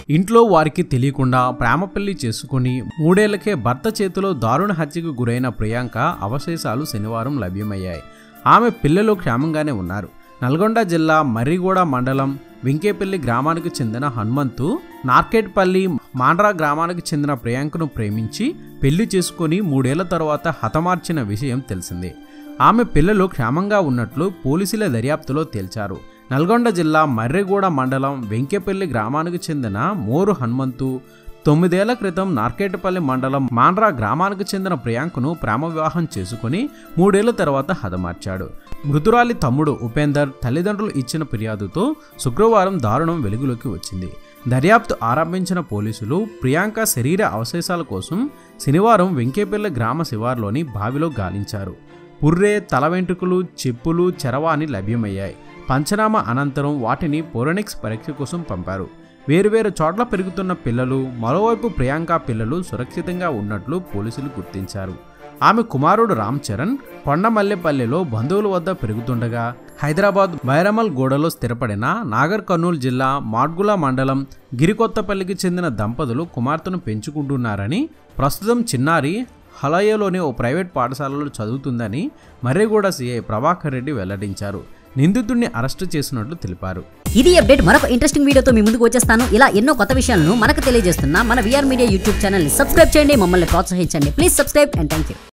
ఇంట్లో వారికి తెలియకుండా ప్రేమ పెళ్లి చేసుకుని మూడేళ్లకే భర్త చేతిలో దారుణ హత్యకు గురైన ప్రియాంక అవశేషాలు శనివారం లభ్యమయ్యాయి ఆమె పిల్లలు క్షేమంగానే ఉన్నారు నల్గొండ జిల్లా మర్రిగూడ మండలం వెంకేపల్లి గ్రామానికి చెందిన హనుమంతు నార్కెట్పల్లి మాండ్రా గ్రామానికి చెందిన ప్రియాంకను ప్రేమించి పెళ్లి చేసుకుని మూడేళ్ల తర్వాత హతమార్చిన విషయం తెలిసిందే ఆమె పిల్లలు క్షేమంగా ఉన్నట్లు పోలీసుల దర్యాప్తులో తేల్చారు నల్గొండ జిల్లా మర్రిగూడ మండలం వెంకేపల్లి గ్రామానికి చెందిన మోరు హనుమంతు తొమ్మిదేళ్ల క్రితం నార్కేటపల్లి మండలం మాండ్రా గ్రామానికి చెందిన ప్రియాంకను ప్రేమ వివాహం చేసుకుని మూడేళ్ల తర్వాత హతమార్చాడు మృతురాలి తమ్ముడు ఉపేందర్ తల్లిదండ్రులు ఇచ్చిన ఫిర్యాదుతో శుక్రవారం దారుణం వెలుగులోకి వచ్చింది దర్యాప్తు ఆరంభించిన పోలీసులు ప్రియాంక శరీర అవశేషాల కోసం శనివారం వెంకేపల్లి గ్రామ శివార్లోని బావిలో గాలించారు పుర్రే తల వెంట్రుకలు చెప్పులు చరవాణి లభ్యమయ్యాయి పంచనామా అనంతరం వాటిని పోరనిక్స్ పరీక్ష కోసం పంపారు వేరువేరు చోట్ల పెరుగుతున్న పిల్లలు మరోవైపు ప్రియాంక పిల్లలు సురక్షితంగా ఉన్నట్లు పోలీసులు గుర్తించారు ఆమె కుమారుడు రామ్ చరణ్ కొండమల్లెపల్లిలో బంధువుల వద్ద పెరుగుతుండగా హైదరాబాద్ బైరమల్ గూడలో స్థిరపడిన నాగర్ కర్నూలు జిల్లా మాడ్గుల మండలం గిరికొత్తపల్లికి చెందిన దంపతులు కుమార్తెను పెంచుకుంటున్నారని ప్రస్తుతం చిన్నారి హలయలోని ఓ ప్రైవేట్ పాఠశాలలో చదువుతుందని మర్రిగూడ సీఐ ప్రభాకర్ రెడ్డి వెల్లడించారు నిందితుడిని అరెస్టు చేసినట్లు తెలిపారు ఇది అప్డేట్ మరొక ఇంట్రెస్టింగ్ వీడియోతో మీ ముందుకు వచ్చేస్తాను ఇలా ఎన్నో కొత్త విషయాలను మనకు తెలియజేస్తున్న మన విఆర్ మీడియా యూట్యూబ్ ఛానల్ ని సబ్స్క్రైబ్ చేయండి మమ్మల్ని ప్రోత్సహించండి please subscribe and thank you